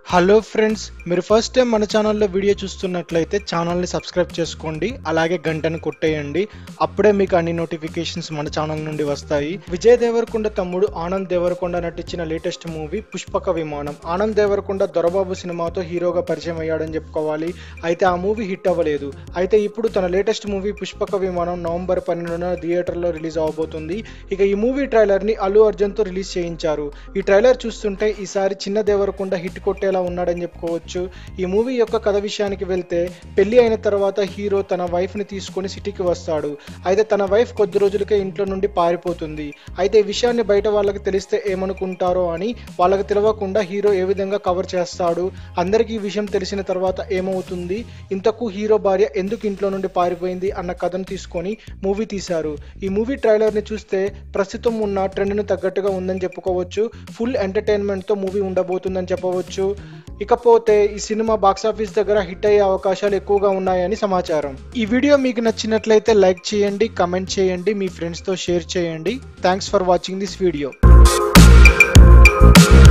hello friends మీరు first time మన ఛానల్లో వీడియో చూస్తున్నట్లయితే ఛానల్ని సబ్స్క్రైబ్ చేసుకోండి అలాగే గంటను కొట్టేయండి అప్పుడే మీకు అన్ని నోటిఫికేషన్స్ మన ఛానల్ నుండి వస్తాయి విజయ్ దేవరకొండ తమ్ముడు ఆనంద్ దేవరకొండ నటించిన లేటెస్ట్ మూవీ పుష్పక విమానం ఆనంద్ దేవరకొండ దొరబాబు సినిమాతో హీరోగా పరిచయం అయ్యాడని చెప్పుకోవాలి అయితే ఆ మూవీ హిట్ అవ్వలేదు అయితే ఇప్పుడు తన లేటెస్ట్ మూవీ పుష్పక విమానం నవంబర్ పన్నెండున థియేటర్లో రిలీజ్ అవబోతుంది ఇక ఈ మూవీ ట్రైలర్ని అల్లు అర్జున్తో రిలీజ్ చేయించారు ఈ ట్రైలర్ చూస్తుంటే ఈసారి చిన్న దేవరకొండ హిట్ కొట్టేలా ఉన్నాడని చెప్పుకోవచ్చు ఈ మూవీ యొక్క కథ విషయానికి వెళ్తే పెళ్లి అయిన తర్వాత హీరో తన వైఫ్ని తీసుకొని సిటీకి వస్తాడు అయితే తన వైఫ్ కొద్ది రోజులకే ఇంట్లో నుండి పారిపోతుంది అయితే ఈ విషయాన్ని బయట వాళ్ళకి తెలిస్తే ఏమనుకుంటారో అని వాళ్ళకి తెలియకుండా హీరో ఏ విధంగా కవర్ చేస్తాడు అందరికీ ఈ విషయం తెలిసిన తర్వాత ఏమవుతుంది ఇంతకు హీరో భార్య ఎందుకు ఇంట్లో నుండి పారిపోయింది అన్న కథను తీసుకొని మూవీ తీశారు ఈ మూవీ ట్రైలర్ని చూస్తే ప్రస్తుతం ఉన్న ట్రెండ్ను తగ్గట్టుగా ఉందని చెప్పుకోవచ్చు ఫుల్ ఎంటర్టైన్మెంట్తో మూవీ ఉండబోతుందని చెప్పవచ్చు ఇకపోతే ఈ సినిమా బాక్సాఫీస్ దగ్గర హిట్ అయ్యే అవకాశాలు ఎక్కువగా ఉన్నాయని సమాచారం ఈ వీడియో మీకు నచ్చినట్లయితే లైక్ చేయండి కమెంట్ చేయండి మీ ఫ్రెండ్స్తో షేర్ చేయండి thanks for watching this video